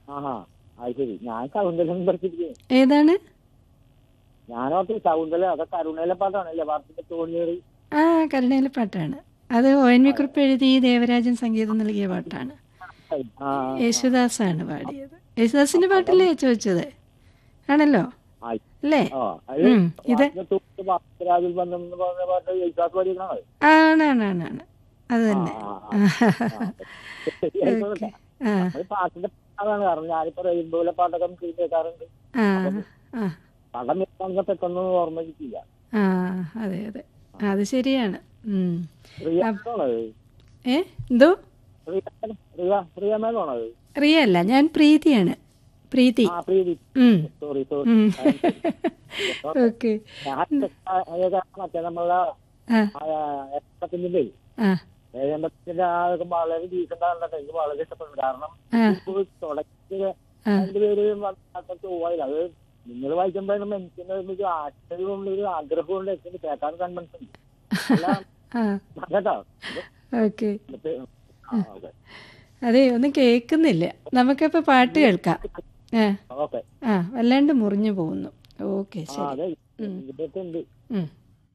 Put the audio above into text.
ആഹാ അത് ശരി ഞാൻ ശകുന്തലം പഠിച്ചിരിക്കുന്നു ഏതാണ് ഞാനോട്ട് ശകുന്തല അതൊക്കെ കരുണയിലെ പാട്ടാണല്ലേ പാട്ടിന്റെ തോണിയേറി ആ കരുണയിലെ പാട്ടാണ് അത് ഒ എൻ വി കുറിപ്പ് എഴുതി ദേവരാജൻ സംഗീതം നൽകിയ പാട്ടാണ് ആ യേശുദാസാണ് പാടിയത് യേശുദാസിന്റെ പാട്ടല്ലേ ചോദിച്ചത് ആണല്ലോ ആ, അല്ലേ ആ അത് ഉം, ഇത് രാജുൽ ബന്ധം എന്ന് പറഞ്ഞ പാട്ട് യേശുദാസ് പാടിയിരിക്കണത് ആണാണാണ് അത് തന്നെ ഓക്കെ ആ അത് പാട്ടിന്റെ പാടാണ് കാരണം ഞാനിപ്പോ റെയിൻബോയിലെ പാട്ടൊക്കെ നമുക്ക് കേൾക്കാറുണ്ട് ആ ആ പടം കേൾക്കാണെങ്കിൽ പെട്ടെന്ന് ഓർമ്മ കിട്ടില്ല ആ അതെ അതെ അത് ശരിയാണ് ഉം. പ്രിയാണത് ഏ എന്തോ പ്രിയ പ്രിയ പ്രിയമേന്നാണത് റിയ അല്ല ഞാൻ പ്രീതിയാണ് പ്രീതി ആ പ്രീതി ഉം. സോറി സോറി ഉം. ഓക്കെ ഞാൻ മറ്റേ നമ്മളെ ആ എട്ടത്തിന്റെ ആ ഏഴെണ്ണത്തിന്റെ ആ ഇതൊക്കെ വളരെ ഡീസന്റ് ആണെന്നൊക്കെ എനിക്ക് വളരെ ഇഷ്ടപ്പെടുന്നു കാരണം ആ ഇപ്പോൾ തുടക്കത്തില് ആ. രണ്ടുപേര് ചൊവ്വായില്ല അത് നിങ്ങൾ വായിക്കുമ്പോഴാണ് എനിക്ക് ആശ്ചര്യമുള്ള ഒരു ആഗ്രഹമുണ്ട് എനിക്ക് കേൾക്കാൻ കൺവെൻഷൻ ആ കേട്ടോ ഓക്കെ എന്നിട്ട് ആ, ഓക്കെ അതെ ഒന്നും കേൾക്കുന്നില്ല നമുക്കപ്പോൾ പാട്ട് കേൾക്കാം ആ ഓക്കെ ആ വല്ലാണ്ട് മുറിഞ്ഞു പോകുന്നു ഓക്കെ ആ ശരി അതെ ഇതൊക്കെ ഉണ്ട് ഉം